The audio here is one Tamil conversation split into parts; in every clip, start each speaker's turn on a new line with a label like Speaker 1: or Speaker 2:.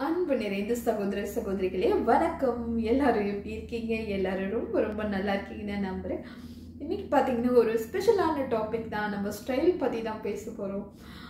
Speaker 1: அன்பு நிறைந்த சகோதர சகோதரிகளே வணக்கம் எல்லாரும் எப்படி இருக்கீங்க எல்லாரும் ரொம்ப ரொம்ப நல்லா இருக்கீங்கன்னு நம்புறேன் இன்னைக்கு பார்த்தீங்கன்னா ஒரு ஸ்பெஷலான டாபிக் தான் நம்ம ஸ்டைல் பற்றி தான் பேச போகிறோம்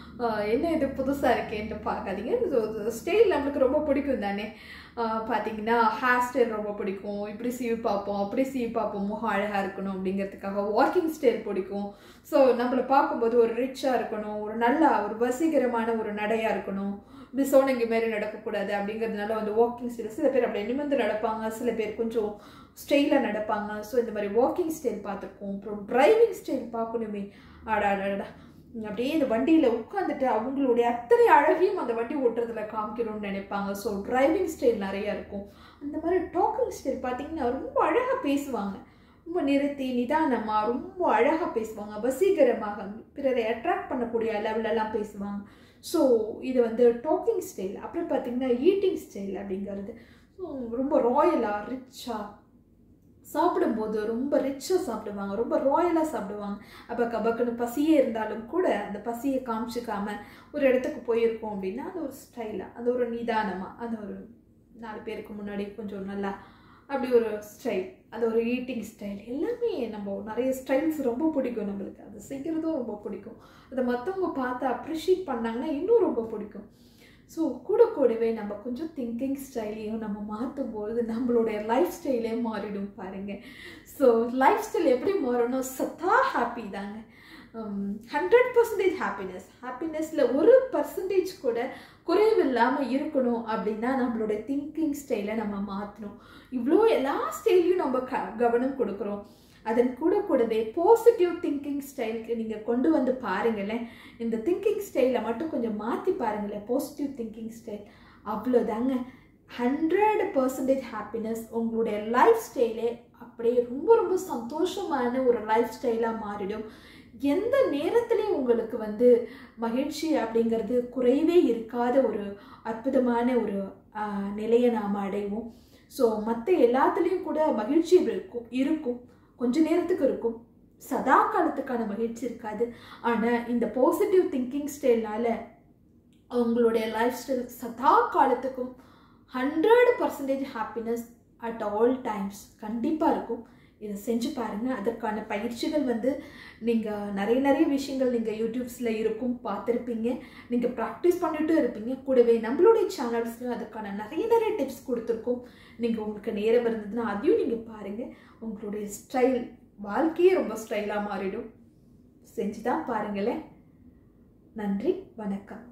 Speaker 1: என்ன இது புதுசாக இருக்கேன்ட்டு பார்க்காதீங்க ஸ்டைல் நம்மளுக்கு ரொம்ப பிடிக்கும் தானே ஆஹ் பார்த்தீங்கன்னா ஹேர் ஸ்டைல் ரொம்ப பிடிக்கும் இப்படி சீவி பார்ப்போம் அப்படி சீவி பார்ப்போம் முகம் அழகாக இருக்கணும் அப்படிங்கிறதுக்காக வாக்கிங் ஸ்டைல் பிடிக்கும் ஸோ நம்மளை பார்க்கும்போது ஒரு ரிச்சாக இருக்கணும் ஒரு நல்ல ஒரு வசீகரமான ஒரு நடையாக இருக்கணும் இப்படி சோனங்கி மாரி நடக்கக்கூடாது அப்படிங்கிறதுனால வந்து வாக்கிங் ஸ்டைல் சில பேர் அப்படியே நிமிர்ந்து நடப்பாங்க சில பேர் கொஞ்சம் ஸ்டைலாக நடப்பாங்க ஸோ இந்த மாதிரி வாக்கிங் ஸ்டைல் பார்த்துருக்கோம் அப்புறம் டிரைவிங் ஸ்டைல் பார்க்கணுமே ஆடாடாடா அப்படியே இந்த வண்டியில் உட்காந்துட்டு அவங்களுடைய அத்தனை அழகையும் அந்த வண்டி ஓட்டுறதுல காமிக்கணும்னு நினைப்பாங்க ஸோ டிரைவிங் ஸ்டைல் நிறையா இருக்கும் அந்த மாதிரி டாக்கிங் ஸ்டைல் பார்த்தீங்கன்னா ரொம்ப அழகாக பேசுவாங்க ரொம்ப நிறுத்தி நிதானமாக ரொம்ப அழகாக பேசுவாங்க வசீகரமாக பிறரை அட்ராக்ட் பண்ணக்கூடிய லெவலெல்லாம் பேசுவாங்க ஸோ இது வந்து டாக்கிங் ஸ்டைல் அப்புறம் பார்த்தீங்கன்னா ஈட்டிங் ஸ்டைல் அப்படிங்கிறது உம், ரொம்ப ராயலாக ரிச்சாக சாப்பிடும்போது ரொம்ப ரிச்சாக சாப்பிடுவாங்க ரொம்ப ராயலாக சாப்பிடுவாங்க அப்போ கபக்குன்னு பசியே இருந்தாலும் கூட அந்த பசியை காமிச்சிக்காம ஒரு இடத்துக்கு போயிருக்கோம் அப்படின்னா அது ஒரு ஸ்டைலாக அது ஒரு நிதானமாக அது ஒரு நாலு பேருக்கு முன்னாடி கொஞ்சம் நல்லா அப்படி ஒரு ஸ்டைல் அது ஒரு ஈட்டிங் ஸ்டைல் எல்லாமே நம்ம நிறைய ஸ்டைல்ஸ் ரொம்ப பிடிக்கும் நம்மளுக்கு அது செய்கிறதும் ரொம்ப பிடிக்கும் அதை மற்றவங்க பார்த்து அப்ரிஷியேட் பண்ணாங்கன்னா இன்னும் ரொம்ப பிடிக்கும் ஸோ கூட கூடவே நம்ம கொஞ்சம் திங்கிங் ஸ்டைலையும் நம்ம மாற்றும்போது நம்மளுடைய லைஃப் ஸ்டைலே மாறிடும் பாருங்க ஸோ லைஃப் ஸ்டைல் எப்படி மாறணும் சத்தா ஹாப்பி தாங்க ஹண்ட்ரட் பர்சன்டேஜ் ஹாப்பினஸ் ஹாப்பினஸில் ஒரு பர்சன்டேஜ் கூட குறைவில்லாமல் இருக்கணும் அப்படின்னா நம்மளுடைய திங்கிங் ஸ்டைலை நம்ம மாற்றணும் இவ்வளோ எல்லா ஸ்டைலையும் நம்ம க கவனம் கொடுக்குறோம் அதன் கூட கூடவே பாசிட்டிவ் திங்கிங் ஸ்டைலுக்கு நீங்கள் கொண்டு வந்து பாருங்களேன் இந்த திங்கிங் ஸ்டைலை மட்டும் கொஞ்சம் மாற்றி பாருங்களேன் பாசிட்டிவ் திங்கிங் ஸ்டைல் அவ்வளோதாங்க ஹண்ட்ரட் பர்சன்டேஜ் ஹாப்பினஸ் உங்களுடைய லைஃப் ஸ்டைலே அப்படியே ரொம்ப ரொம்ப சந்தோஷமான ஒரு லைஃப் ஸ்டைலாக மாறிடும் எந்த நேரத்துலையும் உங்களுக்கு வந்து மகிழ்ச்சி அப்படிங்கிறது குறைவே இருக்காத ஒரு அற்புதமான ஒரு ஆஹ், நிலையை நாம் அடைவோம் ஸோ மற்ற எல்லாத்துலேயும் கூட மகிழ்ச்சி இருக்கும் இருக்கும் கொஞ்ச நேரத்துக்கு இருக்கும் சதா காலத்துக்கான மகிழ்ச்சி இருக்காது ஆனால் இந்த பாசிட்டிவ் திங்கிங் ஸ்டைல்னால உங்களுடைய லைஃப் ஸ்டைல் சதா காலத்துக்கும் hundred percentage happiness at all times கண்டிப்பாக இருக்கும் இதை செஞ்சு பாருங்கள் அதற்கான பயிற்சிகள் வந்து நீங்கள் நிறைய நிறைய விஷயங்கள் நீங்கள் யூடியூப்ஸில் இருக்கும் பார்த்துருப்பீங்க நீங்கள் ப்ராக்டிஸ் பண்ணிட்டு இருப்பீங்க கூடவே நம்மளுடைய சேனல்ஸ்லையும் அதுக்கான நிறைய நிறைய டிப்ஸ் கொடுத்துருக்கோம் நீங்கள் உங்களுக்கு நேரம் இருந்ததுன்னா அதையும் நீங்கள் பாருங்கள் உங்களுடைய ஸ்டைல் வாழ்க்கையே ரொம்ப ஸ்டைலாக மாறிடும் செஞ்சு தான் பாருங்களேன் நன்றி வணக்கம்